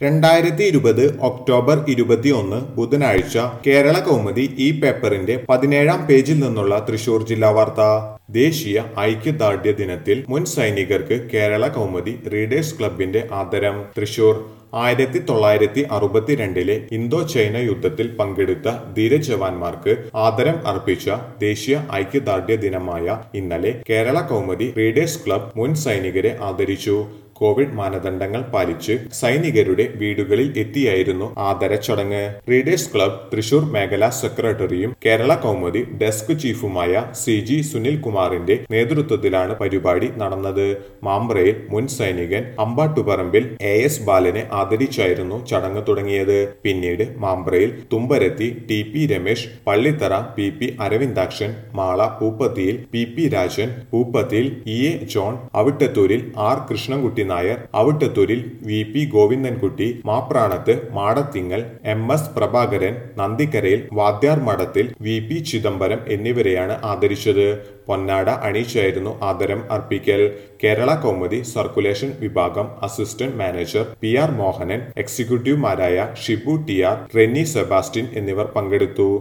രണ്ടായിരത്തി ഇരുപത് ഒക്ടോബർ ഇരുപത്തിയൊന്ന് ബുധനാഴ്ച കേരള കൗമുദി ഈ പേപ്പറിന്റെ പതിനേഴാം പേജിൽ നിന്നുള്ള തൃശൂർ ജില്ലാ വാർത്ത ദേശീയ ഐക്യദാർഢ്യ ദിനത്തിൽ മുൻ സൈനികർക്ക് കേരള കൗമുദി റീഡേഴ്സ് ക്ലബിന്റെ ആദരം തൃശൂർ ആയിരത്തി തൊള്ളായിരത്തി അറുപത്തിരണ്ടിലെ ഇന്തോ ചൈന യുദ്ധത്തിൽ പങ്കെടുത്ത ധീരജവാന്മാർക്ക് ആദരം അർപ്പിച്ച ദേശീയ ഐക്യദാർഢ്യ ദിനമായ ഇന്നലെ കേരള കൗമുദി റീഡേഴ്സ് ക്ലബ് മുൻ സൈനികരെ ആദരിച്ചു കോവിഡ് മാനദണ്ഡങ്ങൾ പാലിച്ച് സൈനികരുടെ വീടുകളിൽ എത്തിയായിരുന്നു ആദര ചടങ്ങ് റീഡേഴ്സ് ക്ലബ് തൃശൂർ മേഖലാ സെക്രട്ടറിയും കേരള കൗമുദി ഡെസ്ക് ചീഫുമായ സി ജി സുനിൽ കുമാറിന്റെ നേതൃത്വത്തിലാണ് പരിപാടി നടന്നത് മാമ്പ്രയിൽ മുൻ സൈനികൻ അമ്പാട്ടുപറമ്പിൽ എ എസ് ബാലനെ ആദരിച്ചായിരുന്നു ചടങ്ങ് തുടങ്ങിയത് പിന്നീട് മാമ്പ്രയിൽ Thumparathi T P Ramesh Pallithara P P Aravindakshan Mala പൂപ്പത്തിയിൽ പി പി രാജൻ പൂപ്പത്തിയിൽ ഇ എ ജോൺ അവിട്ടത്തൂരിൽ ആർ കൃഷ്ണൻകുട്ടി നായർ അവിട്ടത്തൂരിൽ വി പി ഗോവിന്ദൻകുട്ടി മാപ്രാണത്ത് മാടത്തിങ്ങൽ എം എസ് പ്രഭാകരൻ നന്ദിക്കരയിൽ വാദ്യാർ മഠത്തിൽ വി പി ചിദംബരം എന്നിവരെയാണ് ആദരിച്ചത് പൊന്നാട അണിയിച്ചായിരുന്നു ആദരം അർപ്പിക്കൽ കേരള കൗമുദി സർക്കുലേഷൻ വിഭാഗം assistant manager P R Mohanan എക്സിക്യൂട്ടീവുമാരായ ഷിബു ടി ആർ റെന്നി സെബാസ്റ്റ്യൻ എന്നിവർ പങ്കെടുത്തു